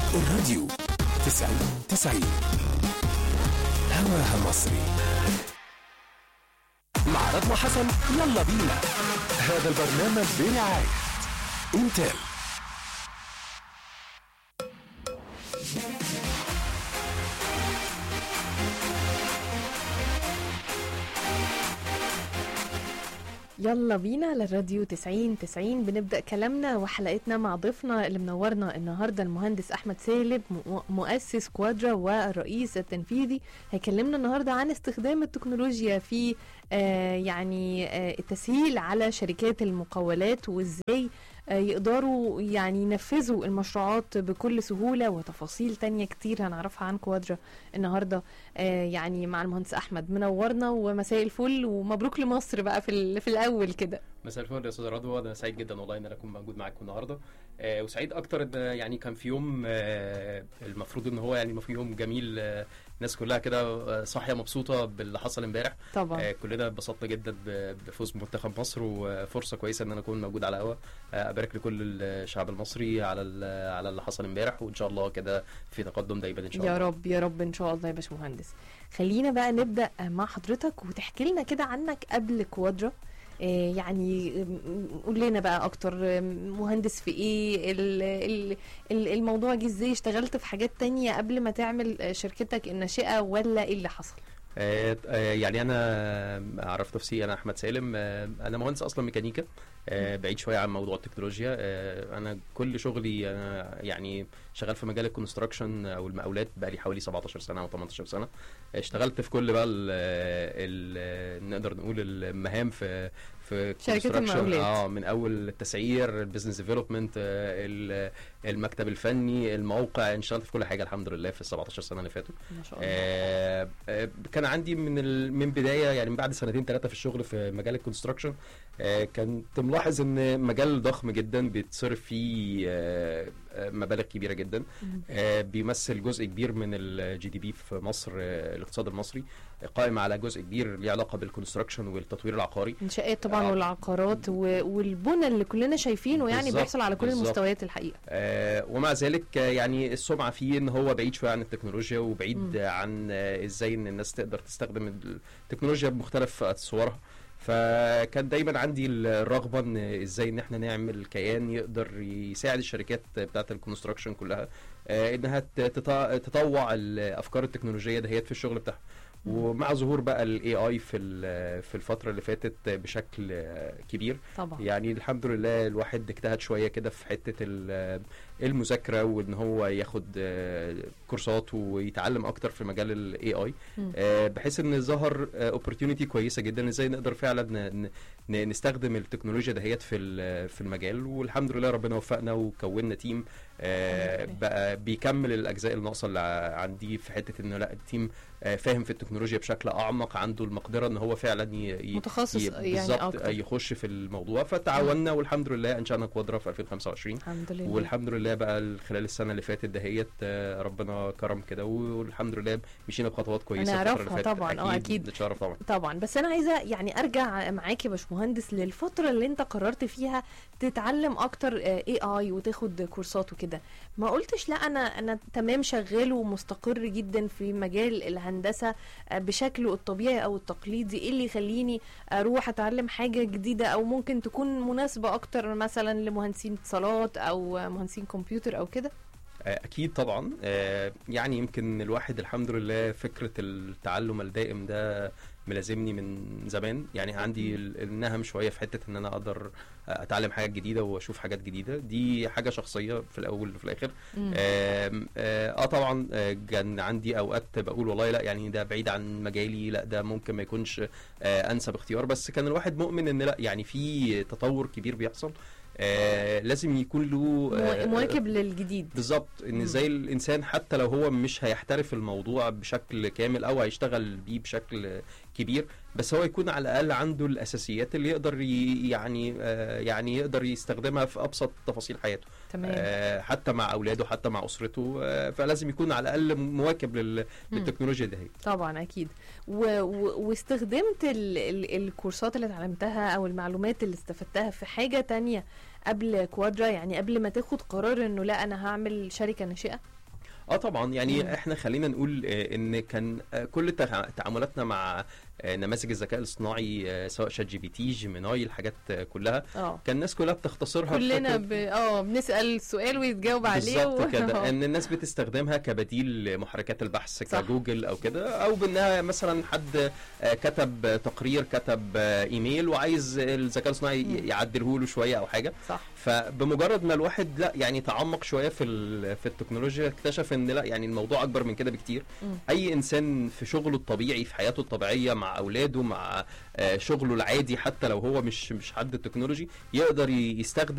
الراديو تسعين تسعين هواها مصري مع رضوى حسن يلا بينا هذا البرنامج برعاية انتل يلا بينا للراديو 90 90 بنبدأ كلامنا وحلقتنا مع ضيفنا اللي منورنا النهارده المهندس أحمد سالم م- مؤسس كوادرا والرئيس التنفيذي هيكلمنا النهارده عن استخدام التكنولوجيا في آه يعني آه التسهيل على شركات المقاولات وازاي آه يقدروا يعني ينفذوا المشروعات بكل سهولة وتفاصيل تانية كتير هنعرفها عن كوادرا النهارده آه يعني مع المهندس أحمد منورنا ومساء الفل ومبروك لمصر بقى في, ال- في الأول كده مساء الفل يا استاذ رضوى انا سعيد جدا والله ان انا اكون موجود معاكم النهارده آه وسعيد اكتر ان يعني كان في يوم آه المفروض ان هو يعني في يوم جميل آه الناس كلها كده آه، صاحيه مبسوطه باللي حصل امبارح طبعا آه كلنا اتبسطنا جدا ب- بفوز منتخب مصر وفرصه كويسه ان انا اكون موجود على الهوا آه ابارك لكل الشعب المصري على ال- على اللي حصل امبارح وان شاء الله كده في تقدم دايما ان شاء الله يا رب يا رب ان شاء الله يا باشمهندس خلينا بقى نبدا مع حضرتك وتحكي لنا كده عنك قبل كوادرا آه، يعني آم، قول لنا بقى اكتر آم، مهندس في ايه ال- ال- ال- الموضوع جه ازاي اشتغلت في حاجات تانية قبل ما تعمل آه، شركتك الناشئة ولا ايه اللي حصل آه، آه، يعني انا عرفت نفسي انا احمد سالم آه، انا مهندس اصلا ميكانيكا آه، بعيد شويه عن موضوع التكنولوجيا آه، انا كل شغلي انا يعني شغال في مجال الكونستراكشن او المقاولات بقى لي حوالي 17 سنه او 18 سنه اشتغلت في كل بقى ال ال نقدر نقول المهام في في شركات construction. المقاولات. اه من اول التسعير البيزنس ديفلوبمنت المكتب الفني الموقع اشتغلت في كل حاجه الحمد لله في ال 17 سنه اللي فاتوا ما شاء الله آه، آه، كان عندي من ال... من بدايه يعني من بعد سنتين ثلاثه في الشغل في مجال الكونستراكشن آه، كنت ملاحظ ان مجال ضخم جدا بيتصرف فيه آه، آه، مبالغ كبيره جدا مم. آه، بيمثل جزء كبير من الجي دي بي في مصر آه، الاقتصاد المصري قائم على جزء كبير ليه علاقه بالكونستراكشن والتطوير العقاري انشاءات طبعا آه. والعقارات و- والبنى اللي كلنا شايفينه يعني بالظبط، بيحصل على كل بالظبط. المستويات الحقيقة آه، ومع ذلك آه، يعني السمعه فيه ان هو بعيد شويه عن التكنولوجيا وبعيد مم. آه، عن آه، ازاي ان الناس تقدر تستخدم التكنولوجيا بمختلف صورها فكان دايما عندي الرغبه ان ازاي ان احنا نعمل كيان يقدر يساعد الشركات بتاعه الكونستراكشن كلها آه، انها ت- تط- تطوع الافكار التكنولوجيه دهيت في الشغل بتاعها مم. ومع ظهور بقى الاي اي في ال- في الفتره اللي فاتت بشكل آه، كبير طبعا يعني الحمد لله الواحد اجتهد شويه كده في حته ال- المذاكره وان هو ياخد آه، كورسات ويتعلم اكتر في مجال الاي اي مم. بحيث ان ظهر اوبورتيونيتي كويسه جدا ازاي نقدر فعلا ن- ن- نستخدم التكنولوجيا دهيت في ال- في المجال والحمد لله ربنا وفقنا وكونا تيم آه، الحمد لله. بقى بيكمل الاجزاء الناقصه اللي ع- عندي في حته انه لا التيم آه، فاهم في التكنولوجيا بشكل اعمق عنده المقدره ان هو فعلا ي- ي- متخصص ي- يعني بالظبط اكتر يخش في الموضوع فتعاوننا والحمد لله انشانا كوادرا في 2025 الحمد لله والحمد لله بقى خلال السنه اللي فاتت دهيت آه، ربنا كرم كده والحمد لله مشينا بخطوات كويسه الفترة اللي هنعرفها فاتت. طبعاً، آه، أكيد. نتشرف طبعا طبعا بس انا عايزه يعني ارجع معاك يا باشمهندس للفتره اللي انت قررت فيها تتعلم اكتر اي اي وتاخد كورسات وكده ما قلتش لا انا انا تمام شغال ومستقر جدا في مجال الهندسه آه، بشكله الطبيعي او التقليدي ايه اللي يخليني اروح اتعلم حاجه جديده او ممكن تكون مناسبه اكتر مثلا لمهندسين اتصالات او مهندسين كمبيوتر او كده آه، اكيد طبعا آه، يعني يمكن الواحد الحمد لله فكره التعلم الدائم ده ملازمني من زمان يعني عندي ال- النهم شويه في حته ان انا اقدر اتعلم حاجات جديده واشوف حاجات جديده دي حاجه شخصيه في الاول وفي الاخر مم. آم، اه آه، طبعا آه، كان عندي اوقات بقول والله لا يعني ده بعيد عن مجالي لا ده ممكن ما يكونش آه، انسب اختيار بس كان الواحد مؤمن ان لا يعني في تطور كبير بيحصل آه، لازم يكون له آه، مو- مواكب للجديد بالظبط ان مم. ازاي الانسان حتى لو هو مش هيحترف الموضوع بشكل كامل او هيشتغل بيه بشكل كبير بس هو يكون على الاقل عنده الاساسيات اللي يقدر ي- يعني آه، يعني يقدر يستخدمها في ابسط تفاصيل حياته تمام آه، حتى مع اولاده حتى مع اسرته آه، فلازم يكون على الاقل مواكب لل- مم. للتكنولوجيا دي طبعا اكيد و... و... واستخدمت ال... ال... الكورسات اللي اتعلمتها او المعلومات اللي استفدتها في حاجه تانية قبل كوادرا يعني قبل ما تاخد قرار انه لا انا هعمل شركه ناشئه اه طبعا يعني مم. احنا خلينا نقول آه، ان كان آه، كل تع- تعاملاتنا مع آه، نماذج الذكاء الاصطناعي آه، سواء شات جي بي تي جيميناي الحاجات آه، كلها اه كان الناس كلها بتختصرها كلنا بفكرة- ب... اه بنسال سؤال ويتجاوب عليه بالظبط كده آه. ان الناس بتستخدمها كبديل لمحركات البحث صح. كجوجل او كده او بانها مثلا حد آه، كتب تقرير كتب آه، ايميل وعايز الذكاء الاصطناعي مم. يعدله له شويه او حاجه صح فبمجرد ما الواحد لا يعني تعمق شويه في ال- في التكنولوجيا اكتشف ان لا يعني الموضوع اكبر من كده بكتير مم. اي انسان في شغله الطبيعي في حياته الطبيعيه مع اولاده مع آه، شغله العادي حتى لو هو مش مش حد تكنولوجي يقدر ي- يستخدم